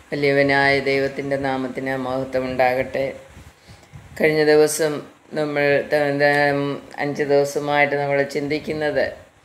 വലിയവനായ ദൈവത്തിൻ്റെ നാമത്തിന് മഹത്വം ഉണ്ടാകട്ടെ കഴിഞ്ഞ ദിവസം നമ്മൾ ത- ത- അഞ്ച് ദിവസമായിട്ട് നമ്മൾ ചിന്തിക്കുന്നത്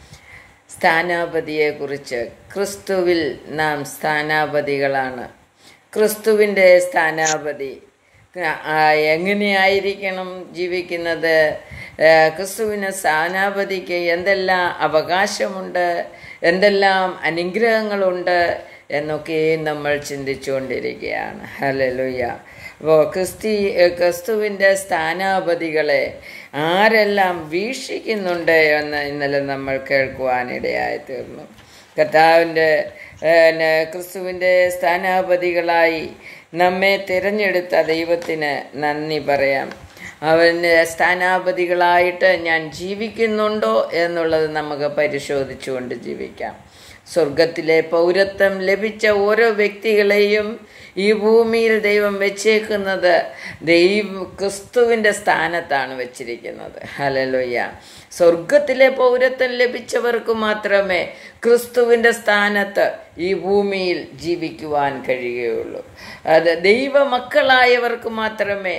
സ്ഥാനാപതിയെക്കുറിച്ച് ക്രിസ്തുവിൽ നാം സ്ഥാനാപതികളാണ് ക്രിസ്തുവിൻ്റെ സ്ഥാനാപതി ആ, എങ്ങനെയായിരിക്കണം ജീവിക്കുന്നത് ആ, ക്രിസ്തുവിന് സ്ഥാനാപതിക്ക് എന്തെല്ലാം അവകാശമുണ്ട് എന്തെല്ലാം അനുഗ്രഹങ്ങളുണ്ട് എന്നൊക്കെ നമ്മൾ ചിന്തിച്ചുകൊണ്ടിരിക്കുകയാണ് ഹലലുയ്യ അപ്പോൾ ക്രിസ്തി ക്രിസ്തുവിൻ്റെ സ്ഥാനാപതികളെ ആരെല്ലാം വീക്ഷിക്കുന്നുണ്ട് എന്ന് ഇന്നലെ നമ്മൾ കേൾക്കുവാനിടയായി തീർന്നു കർത്താവിൻ്റെ പിന്നെ ക്രിസ്തുവിൻ്റെ സ്ഥാനാപതികളായി നമ്മെ തിരഞ്ഞെടുത്ത ദൈവത്തിന് നന്ദി പറയാം അവൻ്റെ സ്ഥാനാപതികളായിട്ട് ഞാൻ ജീവിക്കുന്നുണ്ടോ എന്നുള്ളത് നമുക്ക് പരിശോധിച്ചുകൊണ്ട് ജീവിക്കാം സ്വർഗത്തിലെ പൗരത്വം ലഭിച്ച ഓരോ വ്യക്തികളെയും ഈ ഭൂമിയിൽ ദൈവം വെച്ചേക്കുന്നത് ദൈവ ക്രിസ്തുവിൻ്റെ സ്ഥാനത്താണ് വെച്ചിരിക്കുന്നത് ഹലലോയ്യ സ്വർഗത്തിലെ പൗരത്വം ലഭിച്ചവർക്ക് മാത്രമേ ക്രിസ്തുവിൻ്റെ സ്ഥാനത്ത് ഈ ഭൂമിയിൽ ജീവിക്കുവാൻ കഴിയുകയുള്ളൂ അത് ദൈവമക്കളായവർക്ക് മാത്രമേ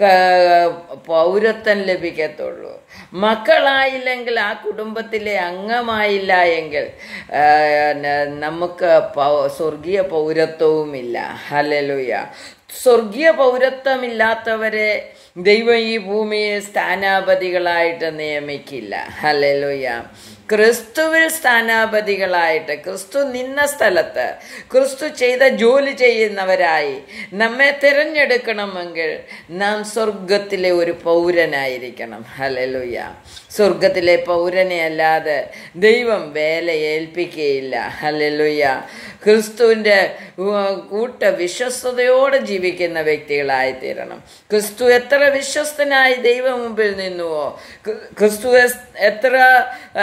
ക- പൗരത്വം ലഭിക്കത്തുള്ളൂ മക്കളായില്ലെങ്കിൽ ആ കുടുംബത്തിലെ അംഗമായില്ല എങ്കിൽ ആ, ന- നമുക്ക് പൗ- സ്വർഗീയ പൗരത്വവുമില്ല ഹലലുയ സ്വർഗീയ പൗരത്വമില്ലാത്തവരെ ദൈവം ഈ ഭൂമിയെ സ്ഥാനാപതികളായിട്ട് നിയമിക്കില്ല ഹലലുയ ക്രിസ്തുവിൽ സ്ഥാനാപതികളായിട്ട് ക്രിസ്തു നിന്ന സ്ഥലത്ത് ക്രിസ്തു ചെയ്ത ജോലി ചെയ്യുന്നവരായി നമ്മെ തിരഞ്ഞെടുക്കണമെങ്കിൽ നാം സ്വർഗത്തിലെ ഒരു പൗരനായിരിക്കണം ഹലലുയ സ്വർഗത്തിലെ പൗരനെ അല്ലാതെ ദൈവം വേല ഏൽപ്പിക്കുകയില്ല ഹലലുയ ക്രിസ്തുവിൻ്റെ കൂട്ട വിശ്വസ്തയോടെ ജീവിക്കുന്ന വ്യക്തികളായി തീരണം ക്രിസ്തു എത്ര വിശ്വസ്തനായി ദൈവം മുമ്പിൽ നിന്നുവോ ക്രി- ക്രിസ്തു എസ്- എത്ര ആ,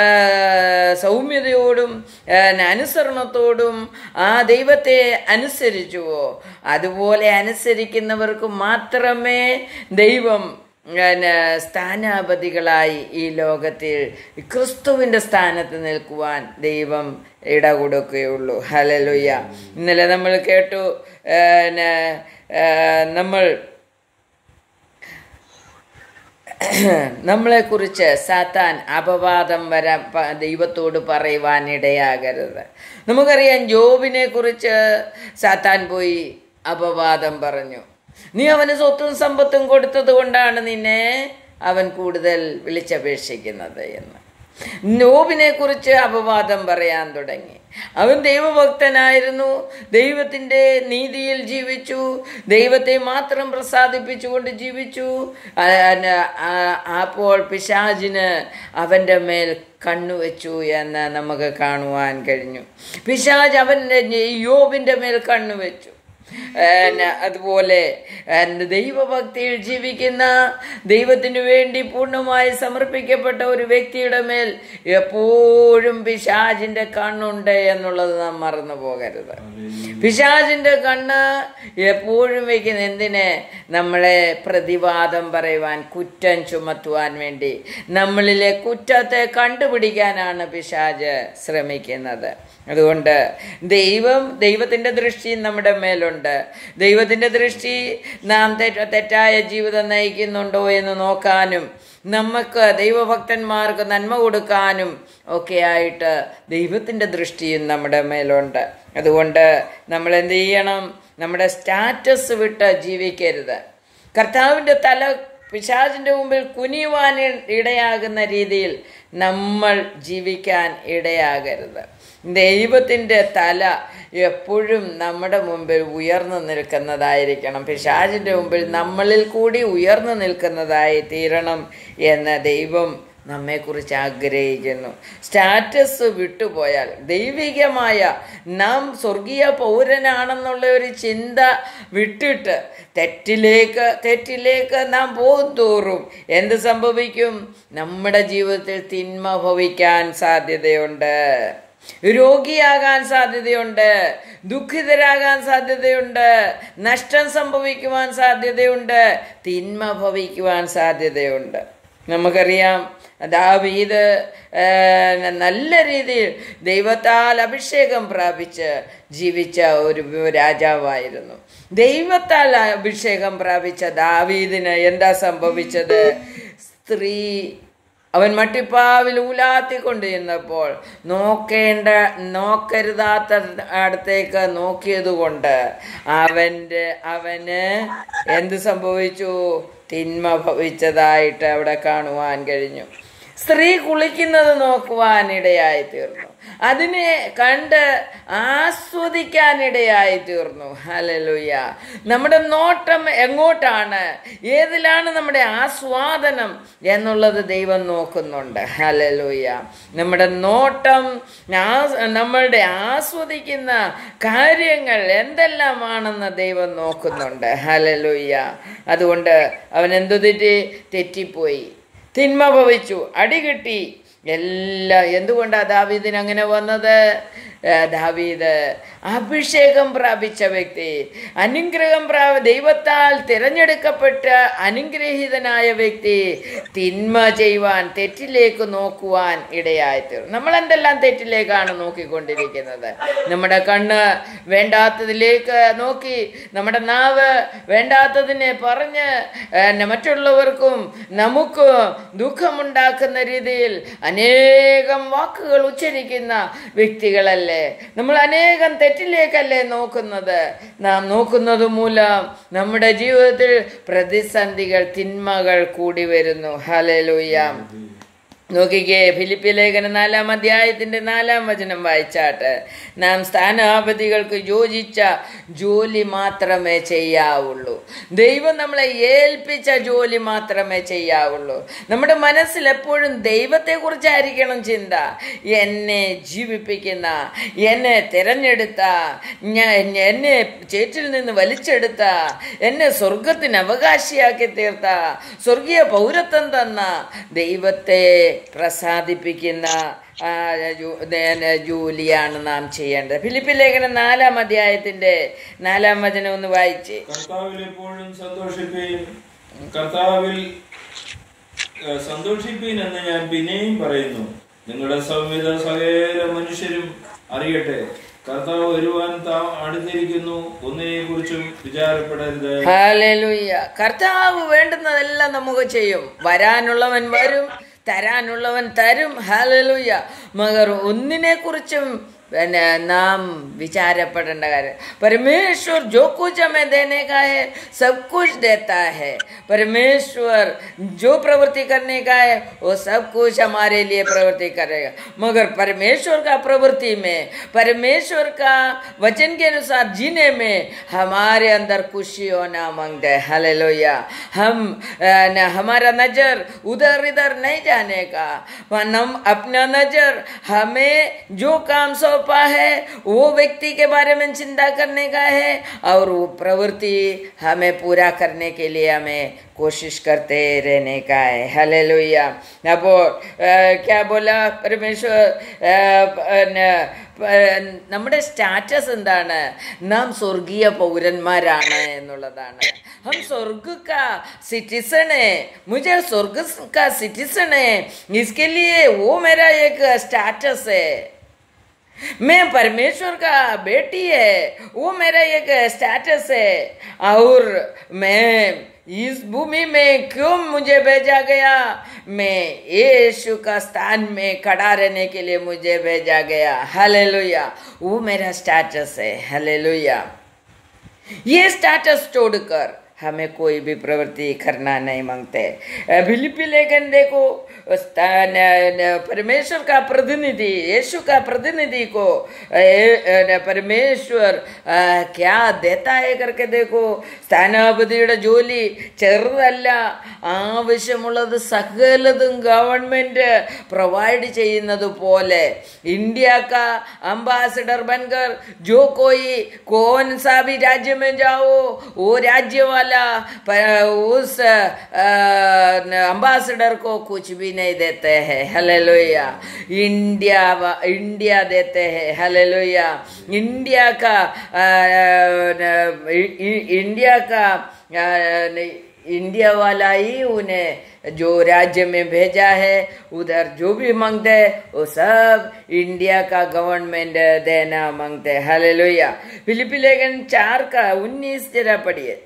സൗമ്യതയോടും ആ, അനുസരണത്തോടും ആ ദൈവത്തെ അനുസരിച്ചുവോ അതുപോലെ അനുസരിക്കുന്നവർക്ക് മാത്രമേ ദൈവം പിന്നെ സ്ഥാനാപതികളായി ഈ ലോകത്തിൽ ക്രിസ്തുവിൻ്റെ സ്ഥാനത്ത് നിൽക്കുവാൻ ദൈവം ഇട കൊടുക്കുകയുള്ളൂ ഹലലുയ്യ ഇന്നലെ നമ്മൾ കേട്ടു പിന്നെ, ആ, നമ്മൾ നമ്മളെക്കുറിച്ച് സാത്താൻ അപവാദം വരാൻ പ- ദൈവത്തോട് പറയുവാൻ ഇടയാകരുത് നമുക്കറിയാം ജോബിനെ കുറിച്ച് സാത്താൻ പോയി അപവാദം പറഞ്ഞു നീ അവന് സ്വത്തും സമ്പത്തും കൊടുത്തത് കൊണ്ടാണ് നിന്നെ അവൻ കൂടുതൽ വിളിച്ചപേക്ഷിക്കുന്നത് എന്ന് നോബിനെ കുറിച്ച് അപവാദം പറയാൻ തുടങ്ങി അവൻ ദൈവഭക്തനായിരുന്നു ദൈവത്തിൻ്റെ നീതിയിൽ ജീവിച്ചു ദൈവത്തെ മാത്രം പ്രസാദിപ്പിച്ചുകൊണ്ട് ജീവിച്ചു ആ, ആ- അപ്പോൾ പിശാജിന് അവൻ്റെ മേൽ കണ്ണുവെച്ചു എന്ന് നമുക്ക് കാണുവാൻ കഴിഞ്ഞു പിശാജ് അവൻ്റെ യോബിൻ്റെ മേൽ കണ്ണുവെച്ചു പിന്നെ അതുപോലെ പിന്നെ ദൈവഭക്തിയിൽ ജീവിക്കുന്ന ദൈവത്തിനു വേണ്ടി പൂർണ്ണമായി സമർപ്പിക്കപ്പെട്ട ഒരു വ്യക്തിയുടെ മേൽ എപ്പോഴും പിശാചിന്റെ കണ്ണുണ്ട് എന്നുള്ളത് നാം മറന്നു പോകരുത് പിശാചിന്റെ കണ്ണ് എപ്പോഴും വയ്ക്കുന്ന എന്തിന് നമ്മളെ പ്രതിവാദം പറയുവാൻ കുറ്റം ചുമത്തുവാൻ വേണ്ടി നമ്മളിലെ കുറ്റത്തെ കണ്ടുപിടിക്കാനാണ് പിശാജ് ശ്രമിക്കുന്നത് അതുകൊണ്ട് ദൈവം ദൈവത്തിൻ്റെ ദൃഷ്ടി നമ്മുടെ മേലുണ്ട് ദൈവത്തിൻ്റെ ദൃഷ്ടി നാം തെറ്റ തെറ്റായ ജീവിതം നയിക്കുന്നുണ്ടോ എന്ന് നോക്കാനും നമുക്ക് ദൈവഭക്തന്മാർക്ക് നന്മ കൊടുക്കാനും ഒക്കെ ആയിട്ട് ദൈവത്തിൻ്റെ ദൃഷ്ടിയും നമ്മുടെ മേലുണ്ട് അതുകൊണ്ട് നമ്മൾ എന്ത് ചെയ്യണം നമ്മുടെ സ്റ്റാറ്റസ് വിട്ട് ജീവിക്കരുത് കർത്താവിൻ്റെ തല പിശാചിൻ്റെ മുമ്പിൽ കുനിയുവാൻ ഇടയാകുന്ന രീതിയിൽ നമ്മൾ ജീവിക്കാൻ ഇടയാകരുത് ദൈവത്തിൻ്റെ തല എപ്പോഴും നമ്മുടെ മുമ്പിൽ ഉയർന്നു നിൽക്കുന്നതായിരിക്കണം പിശാചിൻ്റെ മുമ്പിൽ നമ്മളിൽ കൂടി ഉയർന്നു നിൽക്കുന്നതായി തീരണം എന്ന് ദൈവം നമ്മെക്കുറിച്ച് ആഗ്രഹിക്കുന്നു സ്റ്റാറ്റസ് വിട്ടുപോയാൽ ദൈവികമായ നാം സ്വർഗീയ പൗരനാണെന്നുള്ള ഒരു ചിന്ത വിട്ടിട്ട് തെറ്റിലേക്ക് തെറ്റിലേക്ക് നാം പോകും തോറും എന്ത് സംഭവിക്കും നമ്മുടെ ജീവിതത്തിൽ തിന്മ ഭവിക്കാൻ സാധ്യതയുണ്ട് രോഗിയാകാൻ സാധ്യതയുണ്ട് ദുഃഖിതരാകാൻ സാധ്യതയുണ്ട് നഷ്ടം സംഭവിക്കുവാൻ സാധ്യതയുണ്ട് തിന്മ ഭവിക്കുവാൻ സാധ്യതയുണ്ട് നമുക്കറിയാം ദാവീദ് ആ, നല്ല രീതിയിൽ ദൈവത്താൽ അഭിഷേകം പ്രാപിച്ച് ജീവിച്ച ഒരു രാജാവായിരുന്നു ദൈവത്താൽ അഭിഷേകം പ്രാപിച്ച ദാവീദിന് എന്താ സംഭവിച്ചത് സ്ത്രീ അവൻ മട്ടിപ്പാവിൽ ഊലാത്തിക്കൊണ്ടിരുന്നപ്പോൾ നോക്കേണ്ട നോക്കരുതാത്ത അടുത്തേക്ക് നോക്കിയതുകൊണ്ട് അവൻ്റെ അവന് എന്ത് സംഭവിച്ചു തിന്മ ഭവിച്ചതായിട്ട് അവിടെ കാണുവാൻ കഴിഞ്ഞു സ്ത്രീ കുളിക്കുന്നത് നോക്കുവാൻ ഇടയായി തീർന്നു അതിനെ കണ്ട് ആസ്വദിക്കാനിടയായി തീർന്നു ഹലലുയ നമ്മുടെ നോട്ടം എങ്ങോട്ടാണ് ഏതിലാണ് നമ്മുടെ ആസ്വാദനം എന്നുള്ളത് ദൈവം നോക്കുന്നുണ്ട് ഹലലുയ നമ്മുടെ നോട്ടം ആ- നമ്മളുടെ ആസ്വദിക്കുന്ന കാര്യങ്ങൾ എന്തെല്ലാമാണെന്ന് ദൈവം നോക്കുന്നുണ്ട് ഹലലുയ അതുകൊണ്ട് അവൻ എന്തു തെറ്റി തെറ്റിപ്പോയി തിന്മ ഭവിച്ചു അടി കിട്ടി എല്ലാ എന്തുകൊണ്ടാണ് ദാവീദിന് അങ്ങനെ വന്നത് ആ, ദാവീദ് അഭിഷേകം പ്രാപിച്ച വ്യക്തി അനുഗ്രഹം പ്രാ ദൈവത്താൽ തിരഞ്ഞെടുക്കപ്പെട്ട അനുഗ്രഹീതനായ വ്യക്തി തിന്മ ചെയ്യുവാൻ തെറ്റിലേക്ക് നോക്കുവാൻ ഇടയായിത്തീർന്നു നമ്മൾ എന്തെല്ലാം തെറ്റിലേക്കാണ് നോക്കിക്കൊണ്ടിരിക്കുന്നത് നമ്മുടെ കണ്ണ് വേണ്ടാത്തതിലേക്ക് നോക്കി നമ്മുടെ നാവ് വേണ്ടാത്തതിനെ പറഞ്ഞ് ഏ, മറ്റുള്ളവർക്കും നമുക്കും ദുഃഖമുണ്ടാക്കുന്ന രീതിയിൽ അനേകം വാക്കുകൾ ഉച്ചരിക്കുന്ന വ്യക്തികളല്ലേ നമ്മൾ അനേകം തെറ്റിലേക്കല്ലേ നോക്കുന്നത് നാം നോക്കുന്നത് മൂലം നമ്മുടെ ജീവിതത്തിൽ പ്രതിസന്ധികൾ തിന്മകൾ കൂടി വരുന്നു ഹലലുയ്യ നോക്കിക്കേ ഫിലിപ്പി ലേഖന നാലാം അധ്യായത്തിന്റെ നാലാം വചനം വായിച്ചാട്ട് നാം സ്ഥാനാപതികൾക്ക് യോജിച്ച ജോലി മാത്രമേ ചെയ്യാവുള്ളൂ ദൈവം നമ്മളെ ഏൽപ്പിച്ച ജോലി മാത്രമേ ചെയ്യാവുള്ളൂ നമ്മുടെ മനസ്സിൽ എപ്പോഴും ദൈവത്തെക്കുറിച്ചായിരിക്കണം ചിന്ത എന്നെ ജീവിപ്പിക്കുന്ന എന്നെ തിരഞ്ഞെടുത്ത ഞാൻ എന്നെ ചേറ്റിൽ നിന്ന് വലിച്ചെടുത്ത എന്നെ സ്വർഗത്തിന് അവകാശിയാക്കി തീർത്ത സ്വർഗീയ പൗരത്വം തന്ന ദൈവത്തെ പ്രസാദിപ്പിക്കുന്ന ആ, ജോ- ദേ- ജോലിയാണ് നാം ചെയ്യേണ്ടത് ഫിലിപ്പി ലേഖനം നാലാം അധ്യായത്തിന്റെ നാലാം വചനം ഒന്ന് വായിച്ച് കർത്താവിൽ എപ്പോഴും സന്തോഷിപ്പീൻ കർത്താവിൽ ഏഹ്, സന്തോഷിപ്പീൻ എന്ന് ഞാൻ പിന്നെയും പറയുന്നു നിങ്ങളുടെ സംവിധ സകല മനുഷ്യരും അറിയട്ടെ കർത്താവ് വരുവാൻ താ അടുത്തിരിക്കുന്നു ഒന്നിനെ കുറിച്ചും വിചാരപ്പെടരുത് ഹാലലുയ്യ കർത്താവ് വേണ്ടുന്നതെല്ലാം നമുക്ക് ചെയ്യും വരാനുള്ളവൻ വരും തരാനുള്ളവൻ തരും ഹാലലുയ്യ മഗർ ഒന്നിനെ കുറിച്ചും പിന്നെ നാം വിചാരപ്പെടേണ്ട കാര്യം परमेश्वर जो कुछ हमें देने का है सब कुछ देता है परमेश्वर जो प्रवृत्ति करने का है वो सब कुछ हमारे लिए प्रवृत्ति करेगा मगर परमेश्वर का प्रवृत्ति में परमेश्वर का वचन के अनुसार जीने में हमारे अंदर खुशी होना मांगते है हालेलुया हम अ, न, हमारा नजर उधर इधर नहीं जाने का पर हम अपना नजर हमें जो काम सौंपा है वो व्यक्ति के बारे में चिंता करने का है और वो प्रवृत्ति हमें पूरा करने के लिए हमें कोशिश करते रहने का है हालेलुया अब अ, क्या बोला परमेश्वर अ, न- പ- നമ്മുടെ സ്റ്റാറ്റസ് എന്താണ് നാം സ്വർഗീയ പൗരന്മാരാണ് എന്നുള്ളതാണ് हम स्वर्ग का सिटीजन है मुझे स्वर्ग का सिटीजन है इसके लिए वो मेरा एक स्टेटस है मैं परमेश्वर का बेटी है वो मेरा एक स्टेटस है और मैं इस भूमि में क्यों मुझे भेजा गया मैं यीशु का स्थान में खड़ा रहने के लिए मुझे भेजा गया हालेलुया वो मेरा स्टेटस है हालेलुया ये स्टेटस छोड़कर हमें कोई भी प्रवृत्ति करना नहीं मांगते फिलिपी लेकिन देखो स्था- न- न- परमेश्वर का प्रतिनिधि यीशु का प्रतिनिधि को ए- न- परमेश्वर आ, क्या देता है करके देखो സ്ഥാനാപതിയുടെ ജോലി ചെറുതല്ല ആവശ്യമുള്ളത് സകലതും ഗവൺമെന്റ് പ്രൊവൈഡ് ചെയ്യുന്നത് പോലെ ഇന്ത്യ का अम्बासडर बनकर जो कोई कौन सा भी राज्य में जाओ वो राज्य वाला प- उस अम्बासडर को कुछ भी नहीं देते हैं हलेलुया इंडिया वा- इंडिया देते हैं हलेलुया इंडिया का आ, न- इ- इ- इंडिया का आ, न- इंडिया वाला ही उन्हें जो राज्य में भेजा है उधर जो भी मांगते वो सब इंडिया का गवर्नमेंट देना मांगते हालेलुया फिलिपी लेखन चार का उन्नीस जरा पढ़िए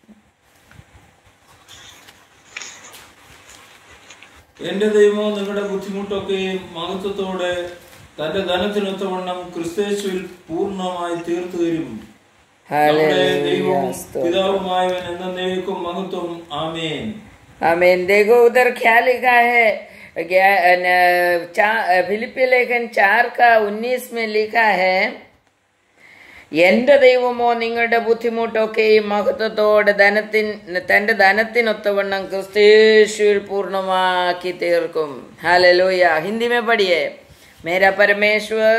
എന്റെ ദൈവം നിങ്ങളുടെ ബുദ്ധിമുട്ടൊക്കെ മഹത്വത്തോടെ തന്റെ ധനത്തിനൊത്തവണ്ണം ക്രിസ്തേശുവിൽ പൂർണ്ണമായി തീർത്തു തരും നമ്മുടെ ദൈവവും പിതാവുമായവൻ എന്നേക്കും മഹത്വം ആമേൻ आमीन देखो उधर क्या लिखा है क्या- न- चा- फिलिपी लेखन चार का उन्नीस में लिखा है എന്റെ ദൈവമോ നിങ്ങളുടെ ബുദ്ധിമുട്ടൊക്കെ ഈ മഹത്വത്തോടെ ധനത്തിൻ തന്റെ ധനത്തിനൊത്തവണ്ണം ക്രിസ്തേശുവിൽ പൂർണ്ണമാക്കി തീർക്കും ഹാലലൂയ ഹിന്ദി में पढ़िए मेरा परमेश्वर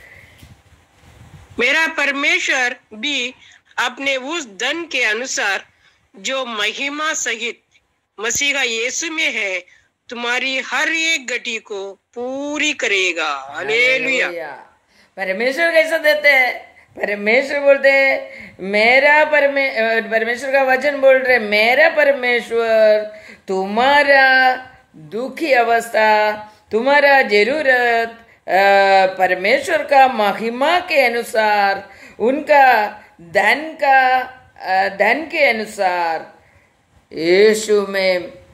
मेरा परमेश्वर भी अपने उस धन के अनुसार जो महिमा सहित मसीहा यीशु में है तुम्हारी हर एक गति को पूरी करेगा हालेलुया हालेलुया। परमेश्वर कैसा देते हैं परमेश्वर बोलते हैं मेरा परमे अ, परमेश्वर का वचन बोल रहे मेरा परमेश्वर तुम्हारा दुखी अवस्था तुम्हारा जरूरत अ, परमेश्वर का महिमा के अनुसार उनका धन का अ, धन के अनुसार यीशु में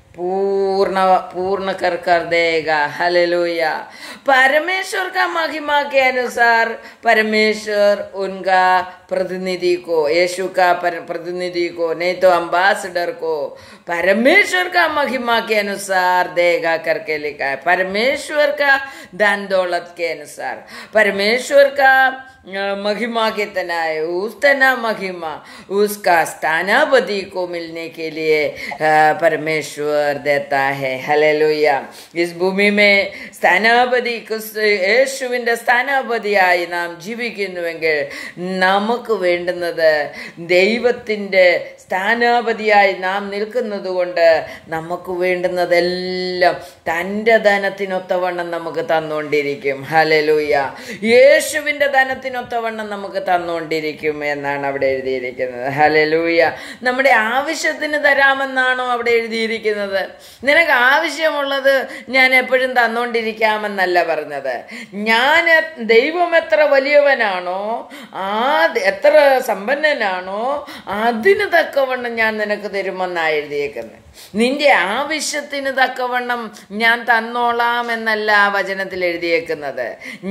पूर्ण पूर्ण कर कर देगा हालेलुया परमेश्वर का महिमा के अनुसार परमेश्वर उनका प्रतिनिधि को यीशु का पर, प्रतिनिधि को नहीं तो अम्बासडर को परमेश्वर का महिमा के अनुसार देगा करके लिखा है परमेश्वर का दान दौलत के अनुसार परमेश्वर का अ, महिमा कितना है उतना महिमा उसका स्थानापति को मिलने के लिए अ, परमेश्वर देता है ഹല്ലേലൂയ इस ഭൂമി में സ്ഥാനാപതി ക്രിസ്തു യേശുവിൻ്റെ സ്ഥാനാപതിയായി നാം ജീവിക്കുന്നുവെങ്കിൽ നമുക്ക് വേണ്ടുന്നത് ദൈവത്തിൻ്റെ സ്ഥാനാപതിയായി നാം നിൽക്കുന്നത് കൊണ്ട് നമുക്ക് വേണ്ടുന്നതെല്ലാം തൻ്റെ ധനത്തിനൊത്തവണ്ണം നമുക്ക് തന്നുകൊണ്ടിരിക്കും ഹലലൂയ യേശുവിൻ്റെ ധനത്തിനൊത്തവണ്ണം നമുക്ക് തന്നുകൊണ്ടിരിക്കും എന്നാണ് അവിടെ എഴുതിയിരിക്കുന്നത് ഹലലൂയ നമ്മുടെ ആവശ്യത്തിന് തരാമെന്നാണോ അവിടെ എഴുതിയിരിക്കുന്നത് നിനക്ക് ആവശ്യമുള്ളത് ഞാൻ എപ്പോഴും തന്നുകൊണ്ടിരിക്കാമെന്നല്ല പറഞ്ഞത് ഞാൻ എ- ദൈവം എത്ര വലിയവനാണോ ആ ദ- എത്ര സമ്പന്നനാണോ അതിന് തക്കവണ്ണം ഞാൻ നിനക്ക് തരുമെന്നാണ് എഴുതിയേക്കുന്നത് നിന്റെ ആവശ്യത്തിന് തക്കവണ്ണം ഞാൻ തന്നോളാം എന്നല്ല ആ വചനത്തിൽ എഴുതിയേക്കുന്നത്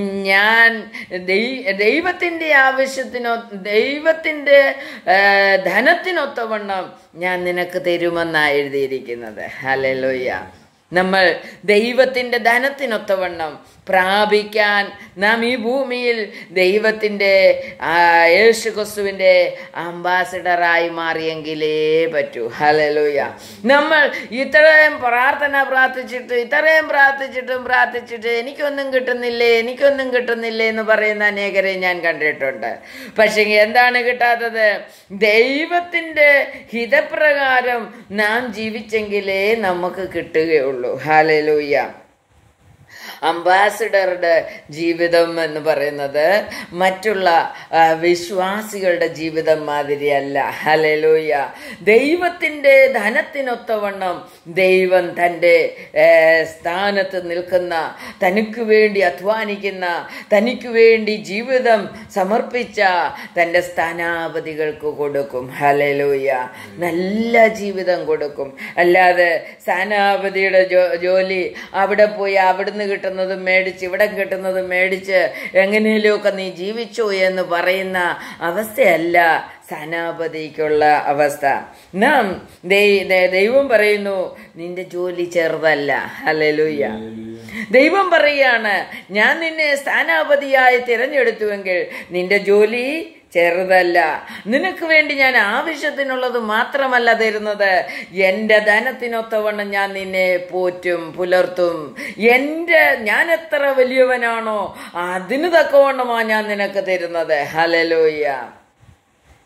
ഞാൻ ദൈ- ദൈവത്തിൻ്റെ ആവശ്യത്തിനോ ദൈവത്തിൻ്റെ ആ, ധനത്തിനൊത്തവണ്ണം ഞാൻ നിനക്ക് തരുമെന്നാണ് എഴുതിയിരിക്കുന്നത് ഹലലോയ്യ നമ്മൾ ദൈവത്തിൻ്റെ ധനത്തിനൊത്തവണ്ണം പ്രാപിക്കാൻ നാം ഈ ഭൂമിയിൽ ദൈവത്തിൻ്റെ ആ, യേശു ക്രിസ്തുവിൻ്റെ അംബാസിഡറായി മാറിയെങ്കിലേ പറ്റൂ ഹലലൂയ നമ്മൾ ഇത്രയും പ്രാർത്ഥന പ്രാർത്ഥിച്ചിട്ട് ഇത്രയും പ്രാർത്ഥിച്ചിട്ടും പ്രാർത്ഥിച്ചിട്ട് എനിക്കൊന്നും കിട്ടുന്നില്ലേ എനിക്കൊന്നും കിട്ടുന്നില്ലേ എന്ന് പറയുന്ന അനേകരെ ഞാൻ കണ്ടിട്ടുണ്ട് പക്ഷേ എന്താണ് കിട്ടാത്തത് ദൈവത്തിൻ്റെ ഹിതപ്രകാരം നാം ജീവിച്ചെങ്കിലേ നമുക്ക് കിട്ടുകയുള്ളൂ ഹാലലൂയ അംബാസിഡറുടെ ജീവിതം എന്ന് പറയുന്നത് മറ്റുള്ള ആ, വിശ്വാസികളുടെ ജീവിതം മാതിരിയല്ല ഹലലൂയ ദൈവത്തിൻ്റെ ധനത്തിനൊത്തവണ്ണം ദൈവം തൻ്റെ ഏ, സ്ഥാനത്ത് നിൽക്കുന്ന തനിക്ക് വേണ്ടി അധ്വാനിക്കുന്ന തനിക്ക് വേണ്ടി ജീവിതം സമർപ്പിച്ച തൻ്റെ സ്ഥാനാപതികൾക്ക് കൊടുക്കും ഹലലൂയ നല്ല ജീവിതം കൊടുക്കും അല്ലാതെ സ്ഥാനാപതിയുടെ ജോ ജോലി അവിടെ പോയി അവിടുന്ന് കിട്ടുന്നത് മേടിച്ച് ഇവിടെ കിട്ടുന്നത് മേടിച്ച് എങ്ങനെയൊക്കെ നീ ജീവിച്ചു എന്ന് പറയുന്ന അവസ്ഥയല്ല സ്ഥാനാപതിക്കുള്ള അവസ്ഥ നാം ദൈ- ദൈ- ദൈവം പറയുന്നു നിന്റെ ജോലി ചെറുതല്ല ഹലലൂയ ദൈവം പറയാണ് ഞാൻ നിന്നെ സ്ഥാനാപതിയായി തിരഞ്ഞെടുത്തുവെങ്കിൽ നിന്റെ ജോലി ചെറുതല്ല നിനക്ക് വേണ്ടി ഞാൻ ആവശ്യത്തിനുള്ളത് മാത്രമല്ല തരുന്നത് എൻ്റെ ധനത്തിനൊത്തവണ്ണം ഞാൻ നിന്നെ പോറ്റും പുലർത്തും എൻ്റെ ഞാൻ എത്ര വലിയവനാണോ അതിന് തക്കവണ്ണമാണ് ഞാൻ നിനക്ക് തരുന്നത് ഹലലോയ്യ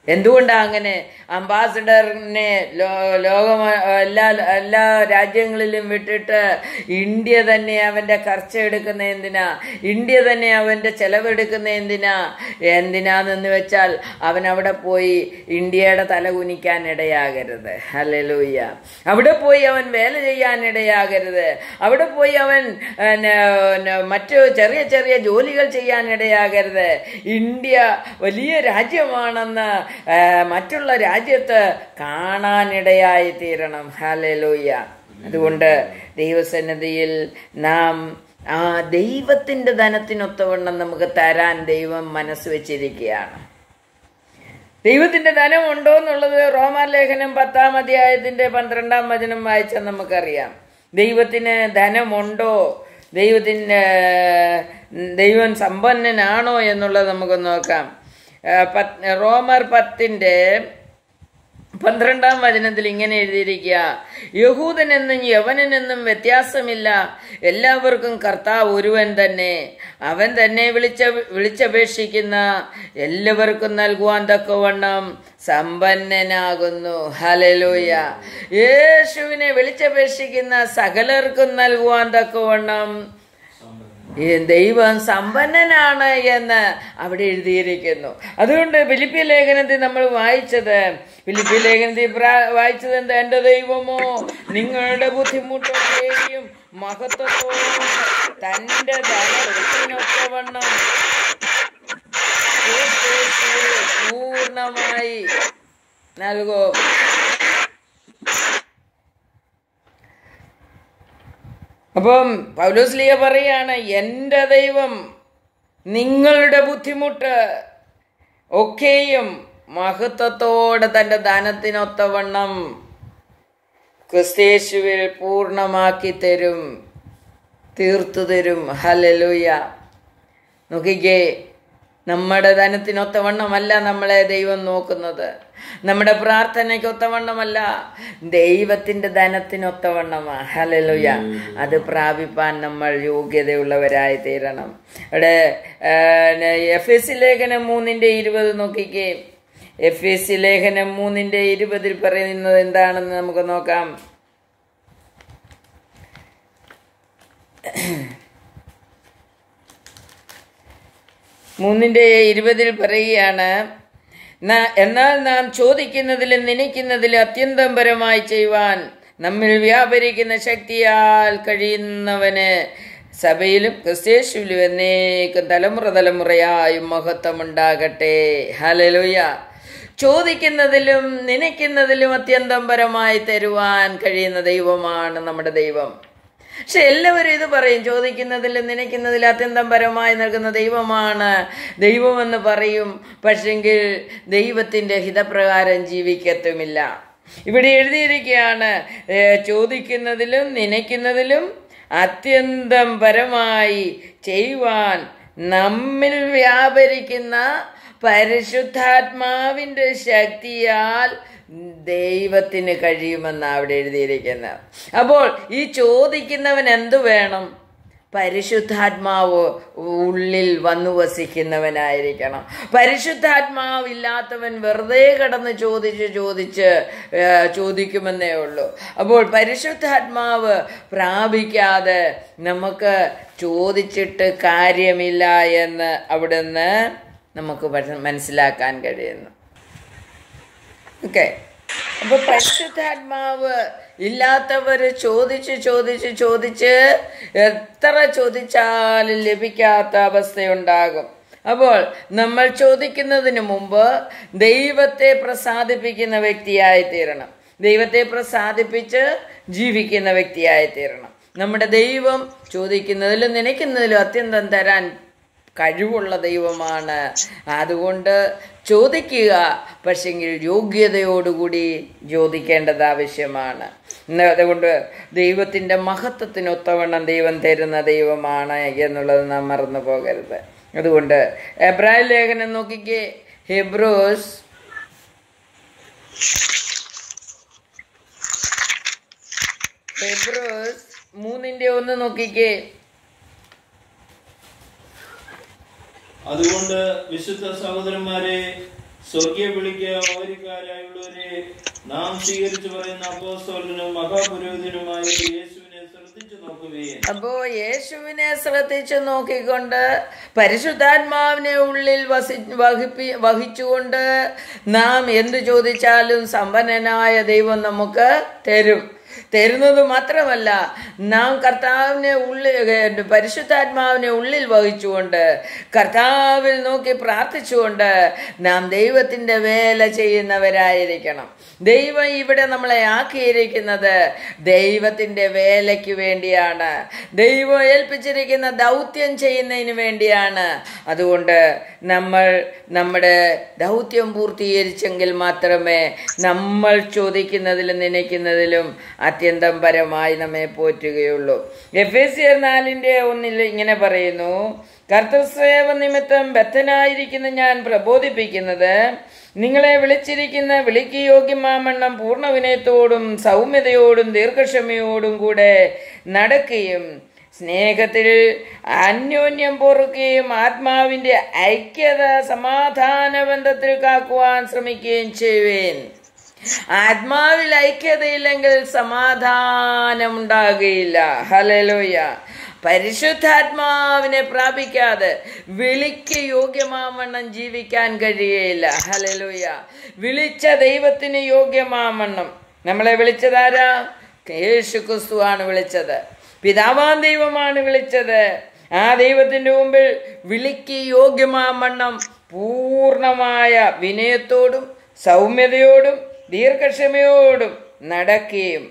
എന്തുകൊണ്ടാ അങ്ങനെ അംബാസഡറിനെ ലോ ലോകം എല്ലാ എല്ലാ രാജ്യങ്ങളിലും വിട്ടിട്ട് ഇന്ത്യ തന്നെ അവൻ്റെ ಖರ್ಚ എടുക്കുന്ന എന്തിനാ ഇന്ത്യ തന്നെ അവൻ്റെ ചെലവെടുക്കുന്ന എന്തിനാ എന്തിനാന്ന് വെച്ചാൽ അവൻ അവിടെ പോയി ഇന്ത്യയുടെ തല കുനിക്കാൻ ഇടയാകരുത് ഹല്ലേലൂയ അവിടെ പോയി അവൻ വേല ചെയ്യാൻ ഇടയാകരുത് അവിടെ പോയി അവൻ ന- ന- മറ്റു ചെറിയ ചെറിയ ജോലികൾ ചെയ്യാൻ ഇടയാകരുത് ഇന്ത്യ വലിയ രാജ്യമാണെന്ന് ആ, മറ്റുള്ള രാജ്യത്ത് കാണാനിടയായി തീരണം ഹാലലൂയ അതുകൊണ്ട് ദൈവസന്നിധിയിൽ നാം ആ ദൈവത്തിൻ്റെ ധനത്തിനൊത്തവണ്ണം നമുക്ക് തരാൻ ദൈവം മനസ്സ് വെച്ചിരിക്കുകയാണ് ദൈവത്തിന്റെ ധനം ഉണ്ടോ എന്നുള്ളത് റോമാർ ലേഖനം പത്താം അധ്യായത്തിന്റെ പന്ത്രണ്ടാം വചനം വായിച്ചാൽ നമുക്കറിയാം ദൈവത്തിന് ധനമുണ്ടോ ദൈവത്തിന് ദൈവം സമ്പന്നനാണോ എന്നുള്ളത് നമുക്ക് നോക്കാം ആ, പത്ത്- റോമർ പത്തിന്റെ പന്ത്രണ്ടാം വചനത്തിൽ ഇങ്ങനെ എഴുതിയിരിക്കുക യഹൂദനെന്നും യവനനെന്നും വ്യത്യാസമില്ല എല്ലാവർക്കും കർത്താവ് ഒരുവൻ തന്നെ അവൻ തന്നെ വിളിച്ച വിളിച്ചപേക്ഷിക്കുന്ന എല്ലാവർക്കും നൽകുവാൻ തക്കവണ്ണം സമ്പന്നനാകുന്നു ഹലലൂയ യേശുവിനെ വിളിച്ചപേക്ഷിക്കുന്ന സകലർക്കും നൽകുവാൻ തക്കവണ്ണം ഈ ദൈവം സമ്പന്നനാണ് എന്ന് അവിടെ എഴുതിയിരിക്കുന്നു അതുകൊണ്ട് ഫിലിപ്പിയ ലേഖനത്തിൽ നമ്മൾ വായിച്ചത് ഫിലിപ്പിയ ലേഖനത്തിൽ പ്രാ- വായിച്ചത് എന്താ എന്റെ ദൈവമോ നിങ്ങളുടെ ബുദ്ധിമുട്ടൊക്കെയും മഹത്വത്തോടും തന്റെ ധനത്തിനൊത്തവണ്ണം ക്രിസ്തുയേശുവിൽ പൂർണ്ണമായി നൽകും അപ്പം പൗലോസ്ലിയ പറയാണ് എൻ്റെ ദൈവം നിങ്ങളുടെ ബുദ്ധിമുട്ട് ഒക്കെയും മഹത്വത്തോടെ തൻ്റെ ധനത്തിനൊത്തവണ്ണം ക്രിസ്തേശുവിൽ പൂർണ്ണമാക്കി തരും തീർത്തു തരും ഹലലുയ നോക്കിക്കേ നമ്മുടെ ധനത്തിനൊത്തവണ്ണമല്ല നമ്മളെ ദൈവം നോക്കുന്നത് നമ്മുടെ പ്രാർത്ഥനയ്ക്ക് ഒത്തവണ്ണമല്ല ദൈവത്തിന്റെ ധനത്തിനൊത്തവണ്ണമാ ഹലലുയ അത് പ്രാപിപ്പാൻ നമ്മൾ യോഗ്യതയുള്ളവരായി തീരണം ഇവിടെ എഫ് എസ് ലേഖനം മൂന്നിന്റെ ഇരുപത് നോക്കിക്കേ എഫ് എസ് ലേഖനം മൂന്നിന്റെ ഇരുപതിൽ പറയുന്നത് എന്താണെന്ന് നമുക്ക് നോക്കാം മൂന്നിന്റെ ഇരുപതിൽ പറയുകയാണ് "ന- എന്നാൽ നാം ചോദിക്കുന്നതിലും നനയ്ക്കുന്നതിലും അത്യന്തം പരമായി ചെയ്യുവാൻ നമ്മിൽ വ്യാപരിക്കുന്ന ശക്തിയാൽ കഴിയുന്നവന് സഭയിലും ക്രിസ്തേശുവിലും എന്നേക്കും തലമുറ തലമുറയായും മഹത്വമുണ്ടാകട്ടെ ഹലലുയ ചോദിക്കുന്നതിലും നനയ്ക്കുന്നതിലും അത്യന്തം പരമായി തരുവാൻ കഴിയുന്ന ദൈവമാണ് നമ്മുടെ ദൈവം പക്ഷെ എല്ലാവരും ഇത് പറയും ചോദിക്കുന്നതിലും നനയ്ക്കുന്നതിലും അത്യന്തം പരമായി നൽകുന്ന ദൈവമാണ് ദൈവമെന്ന് പറയും പക്ഷെങ്കിൽ ദൈവത്തിൻ്റെ ഹിതപ്രകാരം ജീവിക്കത്തുമില്ല ഇവിടെ എഴുതിയിരിക്കുകയാണ് ഏ, ചോദിക്കുന്നതിലും നനയ്ക്കുന്നതിലും അത്യന്തം പരമായി ചെയ്യുവാൻ നമ്മിൽ വ്യാപരിക്കുന്ന പരിശുദ്ധാത്മാവിൻ്റെ ശക്തിയാൽ ദൈവത്തിന് കഴിയുമെന്ന് അവിടെ എഴുതിയിരിക്കുന്നത് അപ്പോൾ ഈ ചോദിക്കുന്നവൻ എന്തു വേണം പരിശുദ്ധാത്മാവ് ഉള്ളിൽ വന്നു വസിക്കുന്നവനായിരിക്കണം പരിശുദ്ധാത്മാവില്ലാത്തവൻ വെറുതെ കിടന്ന് ചോദിച്ച് ചോദിച്ച് ഏ, ചോദിക്കുമെന്നേ ഉള്ളൂ അപ്പോൾ പരിശുദ്ധാത്മാവ് പ്രാപിക്കാതെ നമുക്ക് ചോദിച്ചിട്ട് കാര്യമില്ല എന്ന് അവിടുന്ന് നമുക്ക് പറ്റ- മനസ്സിലാക്കാൻ കഴിയുന്നു ഓക്കെ അപ്പൊ പരിശുദ്ധാത്മാവ് ഇല്ലാത്തവര് ചോദിച്ച് ചോദിച്ച് ചോദിച്ച് എത്ര ചോദിച്ചാലും ലഭിക്കാത്ത അവസ്ഥയുണ്ടാകും അപ്പോൾ നമ്മൾ ചോദിക്കുന്നതിന് മുമ്പ് ദൈവത്തെ പ്രസാദിപ്പിക്കുന്ന വ്യക്തിയായി തീരണം ദൈവത്തെ പ്രസാദിപ്പിച്ച് ജീവിക്കുന്ന വ്യക്തിയായി തീരണം നമ്മുടെ ദൈവം ചോദിക്കുന്നതിലും നനയ്ക്കുന്നതിലും അത്യന്തം തരാൻ കഴിവുള്ള ദൈവമാണ് അതുകൊണ്ട് ചോദിക്കുക പക്ഷെങ്കിൽ യോഗ്യതയോടുകൂടി ചോദിക്കേണ്ടത് ആവശ്യമാണ് ഇന്ന് അതുകൊണ്ട് ദൈവത്തിൻ്റെ മഹത്വത്തിനൊത്തവണ്ണം ദൈവം തരുന്ന ദൈവമാണ് എന്നുള്ളത് നാം മറന്നു പോകരുത് അതുകൊണ്ട് എബ്രായ ലേഖനം നോക്കിക്കേ ഹെബ്രോസ് ഹെബ്രോസ് മൂന്നിന്റെ ഒന്ന് നോക്കിക്കേ അതുകൊണ്ട് വിശുദ്ധ സഹോദരന്മാരെ സ്വർഗീയ വിളിക്ക് ഓരിക്കാരായുള്ളവരെ നാം സ്വീകരിച്ചു പറയുന്ന അപ്പോസ്തോലനും മഹാപുരോഹിതനുമായ യേശുവിനെ ശ്രദ്ധിച്ചു നോക്കുകയും അപ്പോ യേശുവിനെ ശ്രദ്ധിച്ചു നോക്കിക്കൊണ്ട് പരിശുദ്ധാത്മാവിനെ ഉള്ളിൽ വസി വഹിപ്പി വഹിച്ചുകൊണ്ട് നാം എന്തു ചോദിച്ചാലും സമ്പന്നനായ ദൈവം നമുക്ക് തരും തരുന്നത് മാത്രമല്ല നാം കർത്താവിനെ ഉള്ളിൽ ഏ, പരിശുദ്ധാത്മാവിനെ ഉള്ളിൽ വഹിച്ചുകൊണ്ട് കർത്താവിൽ നോക്കി പ്രാർത്ഥിച്ചുകൊണ്ട് നാം ദൈവത്തിൻ്റെ വേല ചെയ്യുന്നവരായിരിക്കണം ദൈവം ഇവിടെ നമ്മളെ ആക്കിയിരിക്കുന്നത് ദൈവത്തിൻ്റെ വേലയ്ക്ക് വേണ്ടിയാണ് ദൈവം ഏൽപ്പിച്ചിരിക്കുന്ന ദൗത്യം ചെയ്യുന്നതിന് വേണ്ടിയാണ് അതുകൊണ്ട് നമ്മൾ നമ്മുടെ ദൗത്യം പൂർത്തീകരിച്ചെങ്കിൽ മാത്രമേ നമ്മൾ ചോദിക്കുന്നതിലും നനയ്ക്കുന്നതിലും അത്യന്തം പരമായി നമ്മെ പോറ്റുകയുള്ളൂ എഫ് എസ് സി നാലിൻ്റെ ഒന്നിൽ ഇങ്ങനെ പറയുന്നു കർത്തൃസേവ നിമിത്തം ബദ്ധനായിരിക്കുന്ന ഞാൻ പ്രബോധിപ്പിക്കുന്നത് നിങ്ങളെ വിളിച്ചിരിക്കുന്ന വിളിക്ക് യോഗ്യമാമണ്ണം പൂർണ്ണ വിനയത്തോടും സൗമ്യതയോടും ദീർഘക്ഷമയോടും കൂടെ നടക്കുകയും സ്നേഹത്തിൽ അന്യോന്യം പൊറുക്കുകയും ആത്മാവിന്റെ ഐക്യത സമാധാന ബന്ധത്തിൽ കാക്കുവാൻ ശ്രമിക്കുകയും ചെയ്യുവേൻ ആത്മാവിൽ ഐക്യതയില്ലെങ്കിൽ സമാധാനം ഉണ്ടാകുകയില്ല ഹലലോയ പരിശുദ്ധാത്മാവിനെ പ്രാപിക്കാതെ വിളിക്ക് യോഗ്യമാവണ്ണം ജീവിക്കാൻ കഴിയുകയില്ല ഹലലോയ വിളിച്ച ദൈവത്തിന് യോഗ്യമാവണ്ണം നമ്മളെ വിളിച്ചതാരാ യേശു ക്രിസ്തുവാണ് വിളിച്ചത് പിതാവാൻ ദൈവമാണ് വിളിച്ചത് ആ ദൈവത്തിന്റെ മുമ്പിൽ വിളിക്ക് യോഗ്യമാവണ്ണം പൂർണ്ണമായ വിനയത്തോടും സൗമ്യതയോടും ദീർഘക്ഷമയോടും നടക്കുകയും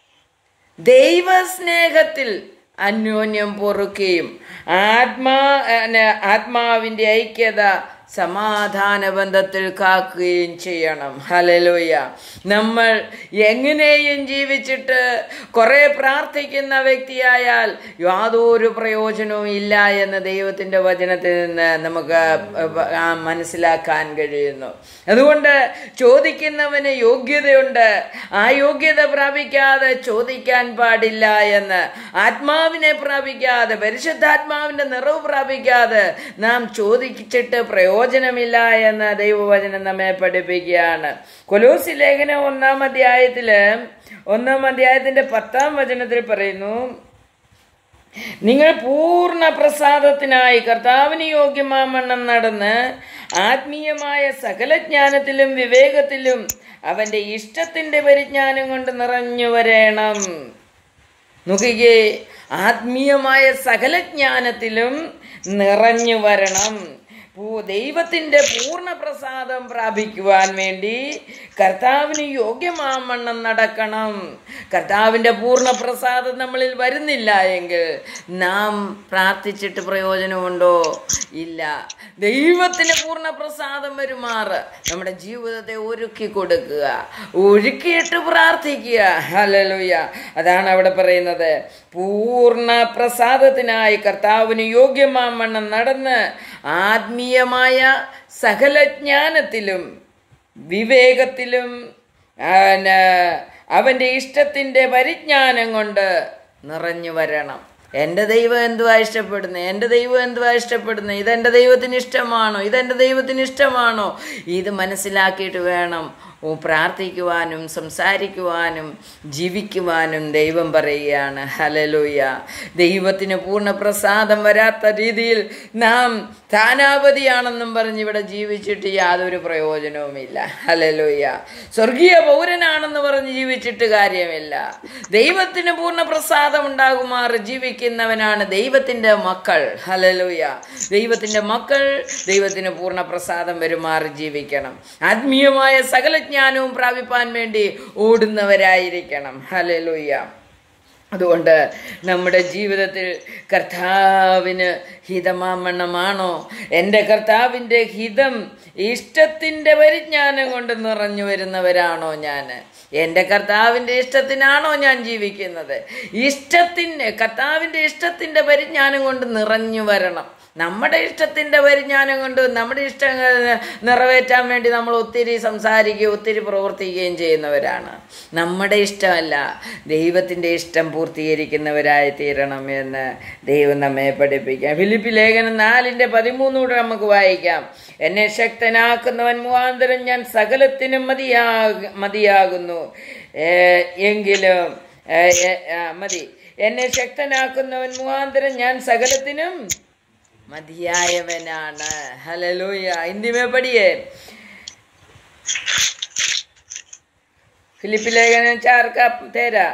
ദൈവസ്നേഹത്തിൽ അന്യോന്യം പൊറുക്കുകയും ആത്മാ ഏ, ആത്മാവിന്റെ ഐക്യത സമാധാന ബന്ധത്തിൽ കാക്കുകയും ചെയ്യണം ഹലലോയ നമ്മൾ എങ്ങനെയും ജീവിച്ചിട്ട് കുറെ പ്രാർത്ഥിക്കുന്ന വ്യക്തിയായാൽ യാതൊരു പ്രയോജനവും ഇല്ല എന്ന് ദൈവത്തിൻ്റെ വചനത്തിൽ നിന്ന് നമുക്ക് ആ മനസ്സിലാക്കാൻ കഴിയുന്നു അതുകൊണ്ട് ചോദിക്കുന്നവന് യോഗ്യതയുണ്ട് ആ യോഗ്യത പ്രാപിക്കാതെ ചോദിക്കാൻ പാടില്ല എന്ന് ആത്മാവിനെ പ്രാപിക്കാതെ പരിശുദ്ധാത്മാവിന്റെ നിറവ് പ്രാപിക്കാതെ നാം ചോദിച്ചിട്ട് പ്രയോജനമില്ല എന്ന് ദൈവവചനം നമ്മെ പഠിപ്പിക്കുകയാണ് കൊലോസി ലേഖനം ഒന്നാം അധ്യായത്തില് ഒന്നാം അധ്യായത്തിന്റെ പത്താം വചനത്തിൽ പറയുന്നു നിങ്ങൾ പൂർണ്ണ പ്രസാദത്തിനായി കർത്താവിന് യോഗ്യമാമണ്ണം നടന്ന് ആത്മീയമായ സകല ജ്ഞാനത്തിലും വിവേകത്തിലും അവന്റെ ഇഷ്ടത്തിന്റെ പരിജ്ഞാനം കൊണ്ട് നിറഞ്ഞു വരേണം നോക്കിക്കേ ആത്മീയമായ സകല ജ്ഞാനത്തിലും നിറഞ്ഞു വരണം പൂ- ദൈവത്തിന്റെ പൂർണ്ണ പ്രസാദം പ്രാപിക്കുവാൻ വേണ്ടി കർത്താവിന് യോഗ്യമാമണ്ണം നടക്കണം കർത്താവിന്റെ പൂർണ്ണ പ്രസാദം നമ്മളിൽ വരുന്നില്ല എങ്കിൽ നാം പ്രാർത്ഥിച്ചിട്ട് പ്രയോജനമുണ്ടോ ഇല്ല ദൈവത്തിന് പൂർണ്ണ പ്രസാദം വരുമാറ് നമ്മുടെ ജീവിതത്തെ ഒരുക്കി കൊടുക്കുക ഒരുക്കിയിട്ട് പ്രാർത്ഥിക്കുക ഹലലുയ അതാണ് അവിടെ പറയുന്നത് പൂർണ്ണ പ്രസാദത്തിനായി കർത്താവിന് യോഗ്യമാവണ്ണം നടന്ന് ആത്മീയമായ സകല ജ്ഞാനത്തിലും വിവേകത്തിലും ആന, അവൻ്റെ ഇഷ്ടത്തിൻ്റെ പരിജ്ഞാനം കൊണ്ട് നിറഞ്ഞു വരണം എൻ്റെ ദൈവം എന്തുവാ ഇഷ്ടപ്പെടുന്നത് എൻ്റെ ദൈവം എന്തുവാ ഇഷ്ടപ്പെടുന്നത് ഇതെൻ്റെ ദൈവത്തിന് ഇഷ്ടമാണോ ഇതെൻ്റെ ദൈവത്തിന് ഇഷ്ടമാണോ ഇത് മനസ്സിലാക്കിയിട്ട് വേണം ഓ പ്രാർത്ഥിക്കുവാനും സംസാരിക്കുവാനും ജീവിക്കുവാനും ദൈവം പറയുകയാണ് ഹലലൂയ ദൈവത്തിന് പൂർണ്ണ പ്രസാദം വരാത്ത രീതിയിൽ നാം സ്ഥാനാപതിയാണെന്നും പറഞ്ഞ് ഇവിടെ ജീവിച്ചിട്ട് യാതൊരു പ്രയോജനവുമില്ല ഹലലൂയ സ്വർഗീയ പൗരനാണെന്ന് പറഞ്ഞ് ജീവിച്ചിട്ട് കാര്യമില്ല ദൈവത്തിന് പൂർണ്ണ പ്രസാദം ഉണ്ടാകുമാറ് ജീവിക്കുന്നവനാണ് ദൈവത്തിൻ്റെ മക്കൾ ഹലലൂയ ദൈവത്തിൻ്റെ മക്കൾ ദൈവത്തിന് പൂർണ്ണ പ്രസാദം വരുമാറ് ജീവിക്കണം ആത്മീയമായ സകല ജ്ഞാനവും പ്രാപിപ്പാൻ വേണ്ടി ഓടുന്നവരായിരിക്കണം ഹലലൂയ അതുകൊണ്ട് നമ്മുടെ ജീവിതത്തിൽ കർത്താവിന് ഹിതമാമണ്ണമാണോ എൻ്റെ കർത്താവിൻ്റെ ഹിതം ഇഷ്ടത്തിൻ്റെ പരിജ്ഞാനം കൊണ്ട് നിറഞ്ഞു വരുന്നവരാണോ ഞാൻ എൻ്റെ കർത്താവിൻ്റെ ഇഷ്ടത്തിനാണോ ഞാൻ ജീവിക്കുന്നത് ഇഷ്ടത്തിന് കർത്താവിൻ്റെ ഇഷ്ടത്തിൻ്റെ പരിജ്ഞാനം കൊണ്ട് നിറഞ്ഞു വരണം നമ്മുടെ ഇഷ്ടത്തിൻ്റെ പരിജ്ഞാനം കൊണ്ട് നമ്മുടെ ഇഷ്ടങ്ങൾ നിറവേറ്റാൻ വേണ്ടി നമ്മൾ ഒത്തിരി സംസാരിക്കുകയും ഒത്തിരി പ്രവർത്തിക്കുകയും ചെയ്യുന്നവരാണ് നമ്മുടെ ഇഷ്ടമല്ല ദൈവത്തിൻ്റെ ഇഷ്ടം പൂർത്തീകരിക്കുന്നവരായി തീരണം എന്ന് ദൈവം നമ്മെ പഠിപ്പിക്കാം ഫിലിപ്പി ലേഖനം നാലിൻ്റെ പതിമൂന്നൂടെ നമുക്ക് വായിക്കാം എന്നെ ശക്തനാക്കുന്നവൻ മുഖാന്തരം ഞാൻ സകലത്തിനും മതിയാ മതിയാകുന്നു ഏ, എങ്കിലും ഏ, ഏ, ആ, മതി എന്നെ ശക്തനാക്കുന്നവൻ മുഖാന്തരം ഞാൻ സകലത്തിനും മതിയായവനാണ് ഹലലൂയ ഹിന്ദി മേ പഠിയേ ഫിലിപ്പ് ലേഖനം चार का तेरा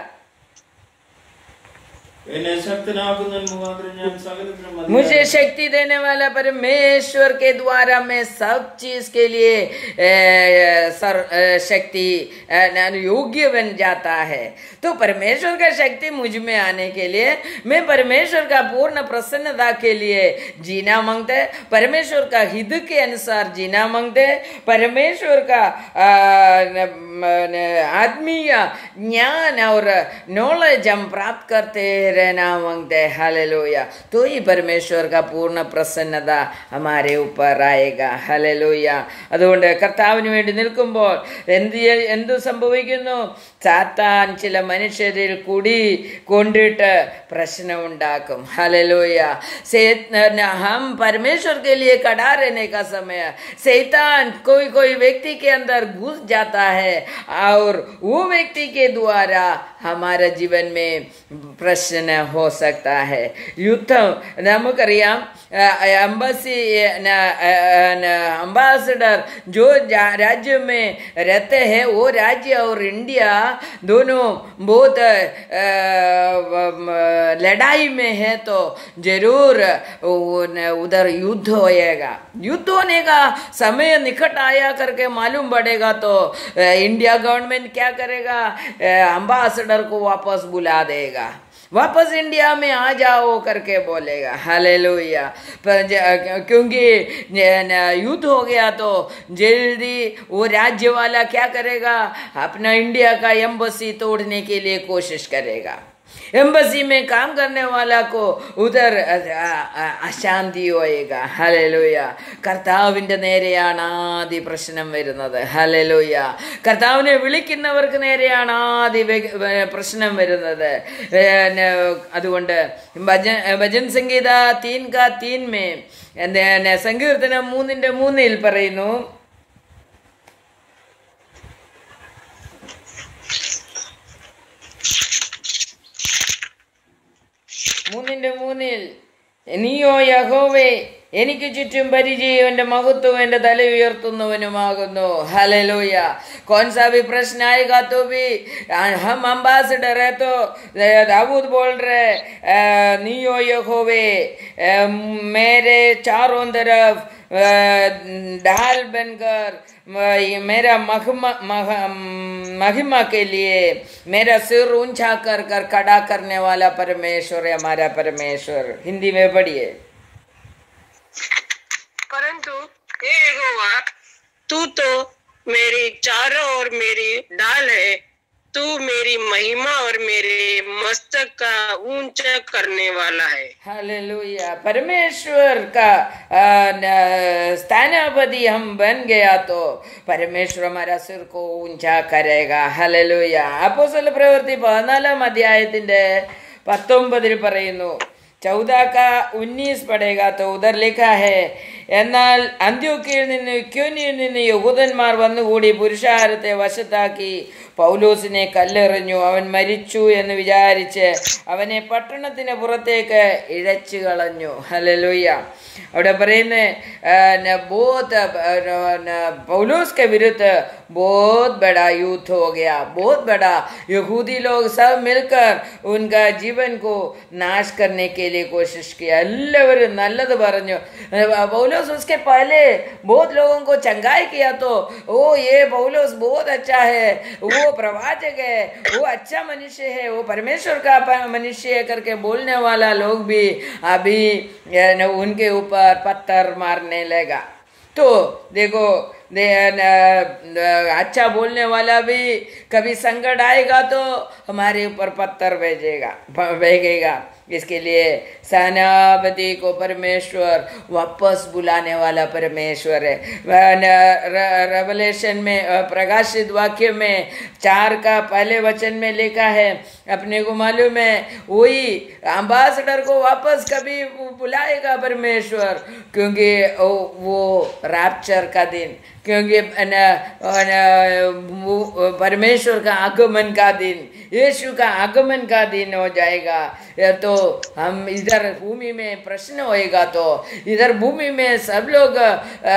എന്നെ ശക്തനാക്കുന്നവൻ മുഖാന്തരം ഞാൻ സകലത്തിനും മതിയാകുന്നു. मुझे शक्ति देने वाला परमेश्वर के द्वारा मैं सब चीज के लिए ए, सर ए, शक्ति ए, न- योग्य बन जाता है तो परमेश्वर का शक्ति मुझ में आने के लिए मैं परमेश्वर का पूर्ण प्रसन्नता के लिए जीना मांगते परमेश्वर का हित के अनुसार जीना मांगते परमेश्वर का आ, न- न- आत्मीय ज्ञान और नॉलेज हम प्राप्त करते रहना मांगते हालेलुया तो ही परमेश्वर का पूर्ण प्रसन्नത हमारे ऊपर आएगा ഹലലൂയ അതുകൊണ്ട് കർത്താവിന് വേണ്ടി നിൽക്കുമ്പോൾ എന്ത് ചെയ്യ- എന്ത് സംഭവിക്കുന്നു സാത്താൻ ചില മനുഷ്യരിൽ കൂടി കൊണ്ടിട്ട് പ്രശ്നമുണ്ടാക്കും ഹലലൂയ हम परमेश्वर के लिए खड़ा रहने का समय शैतान कोई कोई व्यक्ति के अंदर घुस जाता है और वो व्यक्ति के द्वारा हमारे जीवन में प्रश्न हो सकता है യുദ്ധം നമുക്കറിയാം अम्बासी अम्बासडर जो जा- राज्य में रहते हैं वो राज्य और इंडिया दोनों बहुत अ, अ, लड़ाई में है तो जरूर उन- उधर युद्ध होएगा युद्ध होने का समय निकट आया करके मालूम पड़ेगा तो अ, इंडिया गवर्नमेंट क्या करेगा अम्बासडर को वापस बुला देगा वापस इंडिया में आ जाओ करके बोलेगा हालेलुया पर ज- क्योंकि न- न- युद्ध हो गया तो जल्दी वो राज्य वाला क्या करेगा अपना इंडिया का एम्बसी तोड़ने के लिए कोशिश करेगा एम्बसी में काम करने वाला को उधर अ- अ- अ- अशाന്തി होएगा ഹലലൂയ കർത്താവിൻ്റെ നേരെയാണ് ആദ്യ പ്രശ്നം വരുന്നത് ഹലലൂയ കർത്താവിനെ വിളിക്കുന്നവർക്ക് നേരെയാണ് ആദ്യ വ്യ- വ്യ- പ്രശ്നം വരുന്നത് ഏ, ന- അതുകൊണ്ട് ഭജൻ ഭജൻ സംഗീത തീൻ കാ തീൻ മേ എന്താണ് സങ്കീർത്തനം മൂന്നിന്റെ മൂന്നിൽ പറയുന്നു മൂന്നിന്റെ മൂന്നിൽ നീയോ യഹോവേ എനിക്ക് ചുറ്റും പരിചയം എന്റെ മഹത്വം എന്റെ തല ഉയർത്തുന്നവനുമാകുന്നു ഹലലോയ कौन सा भी प्रश्न आएगा तो भी हम अम्बासडर है तो दाऊद बोल रहे अ, नियो यहोवे अ, मेरे चारों तरफ अ, ढाल बनकर म- मेरा महिमा मह- महिमा के लिए मेरा सिर ऊंचा कर कर खड़ा करने वाला परमेश्वर है हमारा परमेश्वर हिंदी में पढ़िए परंतु हे यहोवा तू तो मेरी चारों ओर मेरी ढाल है तू मेरी महिमा और मेरे मस्तक का ऊंचा करने वाला है हालेलुया परमेश्वर का आ, न- स्थानापति हम बन गया तो परमेश्वर हमारा सिर को ऊंचा करेगा ഹലലൂയ അപ്പോസ്തല പ്രവൃത്തി പതിനാലാം അധ്യായത്തിന്റെ പത്തൊമ്പതിൽ പറയുന്നു ചൗദാക്ക ഉന്നീസ് പടേക तो उधर लिखा है എന്നാൽ അന്ത്യോക്കയിൽ നിന്ന് ക്യോനിയിൽ നിന്ന് യഹൂദന്മാർ വന്നുകൂടി പുരുഷാരത്തെ വശത്താക്കി പൗലോസിനെ കല്ലെറിഞ്ഞു അവൻ മരിച്ചു എന്ന് വിചാരിച്ച് അവനെ പട്ടണത്തിന് പുറത്തേക്ക് ഇഴച്ചു കളഞ്ഞു ഹലലുയ്യ അവിടെ പറയുന്നത് ബോധ पौलुस के विरुद्ध बहुत बड़ा युद्ध हो गया बहुत बड़ा यहूदी लोग सब मिलकर उनका जीवन को नाश करने के लिए कोशिश किया എല്ലാവരും നല്ലത് പറഞ്ഞു पौलुस उसके पहले बहुत लोगों को चंगाई किया तो ओ ये पौलुस बहुत अच्छा है वो प्रवाचक है वो अच्छा मनुष्य है वो परमेश्वर का प- मनुष्य है करके बोलने वाला लोग भी अभी अ, न, उनके ऊपर पत्थर मारने लगा तो देखो दे, न, न, अच्छा बोलने वाला भी कभी संकट आएगा तो हमारे ऊपर पत्थर भेजेगा भ- भेजेगा इसके लिए सेनापति को परमेश्वर वापस बुलाने वाला परमेश्वर है रेवलेशन में अ, प्रकाशित वाक्य में चार का पहले वचन में लिखा है अपने को मालूम है वही एम्बासडर को वापस कभी बुलाएगा परमेश्वर क्योंकि वो- वो रैप्चर का दिन क्योंकि न- न- वो- परमेश्वर का आगमन का दिन यीशु का आगमन का दिन हो जाएगा ये तो हम इधर भूमि में प्रश्न होएगा तो इधर भूमि में सब लोग अ,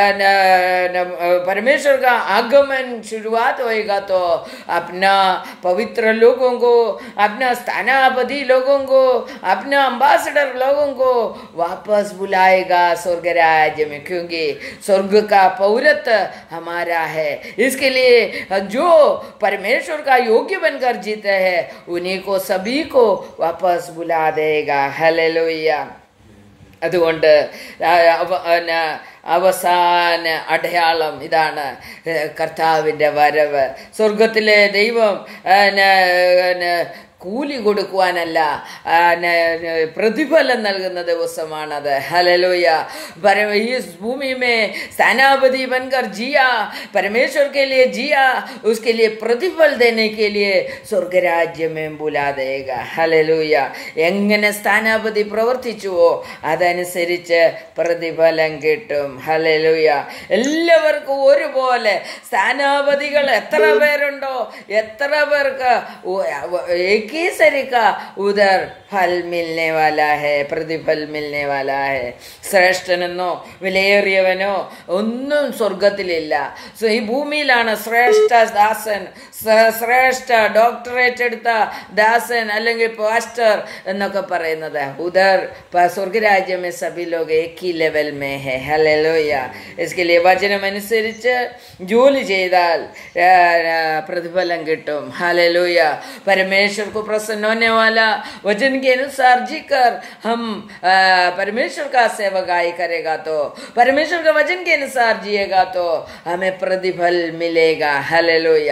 न- न- परमेश्वर का आगमन शुरुआत होएगा तो अपना पवित्र लोगों को अपना स्थानापति लोगों को अपना अम्बासडर लोगों को वापस बुलाएगा स्वर्ग राज्य में क्योंकि स्वर्ग का पौरत हमारा है इसके लिए जो परमेश्वर का योग्य बनकर जीते हैं उन्हीं को सभी को वापस बुला देगा ഹല്ലേലൂയ അതുകൊണ്ട് ആ- അവ- ന- അവസാന അടയാളം ഇതാണ് ഏഹ് കർത്താവിൻ്റെ വരവ് സ്വർഗത്തിലെ ദൈവം ആ, ന- ന- കൂലി കൊടുക്കുവാനല്ല ആ, ന- ന- പ്രതിഫലം നൽകുന്ന ദിവസമാണത് ഹലലോയ परम इस भूमि में सेनापति बनकर जिया परमेश्वर के लिए जिया उसके लिए प्रतिफल देने के लिए स्वर्ग राज्य में बुला देगा ഹലലൂയ എങ്ങനെ സ്ഥാനാപതി പ്രവർത്തിച്ചുവോ അതനുസരിച്ച് പ്രതിഫലം കിട്ടും ഹലലൂയ എല്ലാവർക്കും ഒരുപോലെ സ്ഥാനാപതികൾ എത്ര പേരുണ്ടോ എത്ര പേർക്ക് ഉ- അവ- एक ही सरी का उधर फल मिलने वाला है പ്രതിഫൽ मिलने वाला है ശ്രേഷ്ഠനെന്നോ വിലയേറിയവനോ ഒന്നും സ്വർഗത്തിലില്ല സോ ഈ ഭൂമിയിലാണ് ശ്രേഷ്ഠ ദാസൻ ശ്ര- ശ്രേഷ്ഠ ഡോക്ടറേറ്റ് എടുത്ത ദാസൻ അല്ലെങ്കിൽ പാസ്റ്റർ എന്നൊക്കെ പറയുന്നത് ഉദർ പ- സ്വർഗരാജ്യം में सभी लोग एक ही लेवल में है ഹല്ലേലൂയ इसके लिए വചനം അനുസരിച്ച് ജോലി ചെയ്താൽ ആ, ആ, പ്രതിഫലം കിട്ടും हालेलुय परमेश्वर को प्रसन्न होने वाला वचन के अनुसार जीकर हम आ, परमेश्वर का सेवकाई करेगा तो परमेश्वर का वचन के अनुसार जिएगा तो हमें प्रतिफल मिलेगा हालेलुय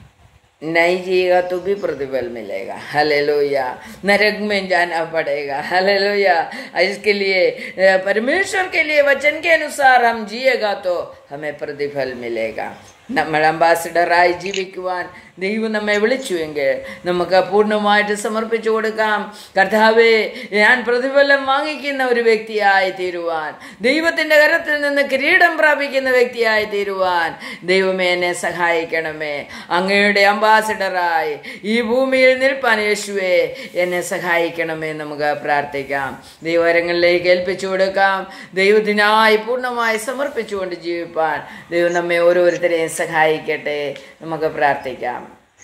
नहीं जिएगा तो भी प्रतिफल मिलेगा हालेलुया नरक में जाना पड़ेगा हालेलुया इसके लिए अ, परमेश्वर के लिए वचन के अनुसार हम जिएगा तो हमें പ്രതിഫൽ मिलेगा നമ്മൾ അംബാസിഡറായി ജീവിക്കുവാൻ ദൈവം നമ്മെ വിളിച്ചുവെങ്കിൽ നമുക്ക് പൂർണ്ണമായിട്ട് സമർപ്പിച്ചു കൊടുക്കാം കർത്താവെ ഞാൻ പ്രതിഫലം വാങ്ങിക്കുന്ന ഒരു വ്യക്തിയായി തീരുവാൻ ദൈവത്തിൻ്റെ കരത്തിൽ നിന്ന് കിരീടം പ്രാപിക്കുന്ന വ്യക്തിയായി തീരുവാൻ ദൈവമേ എന്നെ സഹായിക്കണമേ അങ്ങയുടെ അംബാസിഡറായി ഈ ഭൂമിയിൽ നിൽപ്പാൻ യേശുവേ എന്നെ സഹായിക്കണമേ നമുക്ക് പ്രാർത്ഥിക്കാം ദൈവകരങ്ങളിലേക്ക് ഏൽപ്പിച്ചു കൊടുക്കാം ദൈവത്തിനായി പൂർണ്ണമായി സമർപ്പിച്ചുകൊണ്ട് ജീവിപ്പാൻ ദൈവം നമ്മെ ഓരോരുത്തരെയും സഹായിക്കട്ടെ നമുക്ക് പ്രാർത്ഥിക്കാം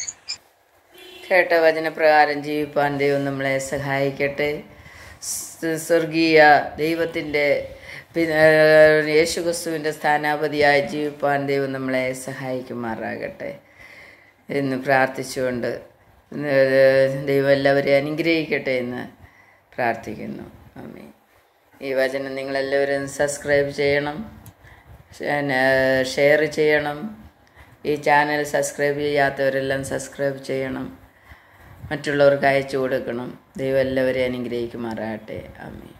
കേട്ട വചനപ്രകാരം ജീവിപ്പാൻ ദൈവം നമ്മളെ സഹായിക്കട്ടെ സ് സ്വർഗീയ ദൈവത്തിൻ്റെ യേശുക്രിസ്തുവിൻ്റെ സ്ഥാനാപതിയായി ജീവിപ്പാൻ ദൈവം നമ്മളെ സഹായിക്കുമാറാകട്ടെ എന്ന് പ്രാർത്ഥിച്ചുകൊണ്ട് ഏഹ് ദൈവം എല്ലാവരെയും അനുഗ്രഹിക്കട്ടെ എന്ന് പ്രാർത്ഥിക്കുന്നു ആമീൻ ഈ വചനം നിങ്ങളെല്ലാവരും സബ്സ്ക്രൈബ് ചെയ്യണം ഷെയർ ചെയ്യണം ഈ ചാനൽ സബ്സ്ക്രൈബ് ചെയ്യാത്തവരെല്ലാം സബ്സ്ക്രൈബ് ചെയ്യണം മറ്റുള്ളവർക്ക് അയച്ചു കൊടുക്കണം ദൈവം എല്ലാവരെയും അനുഗ്രഹിക്കുമാറാകട്ടെ ആമീൻ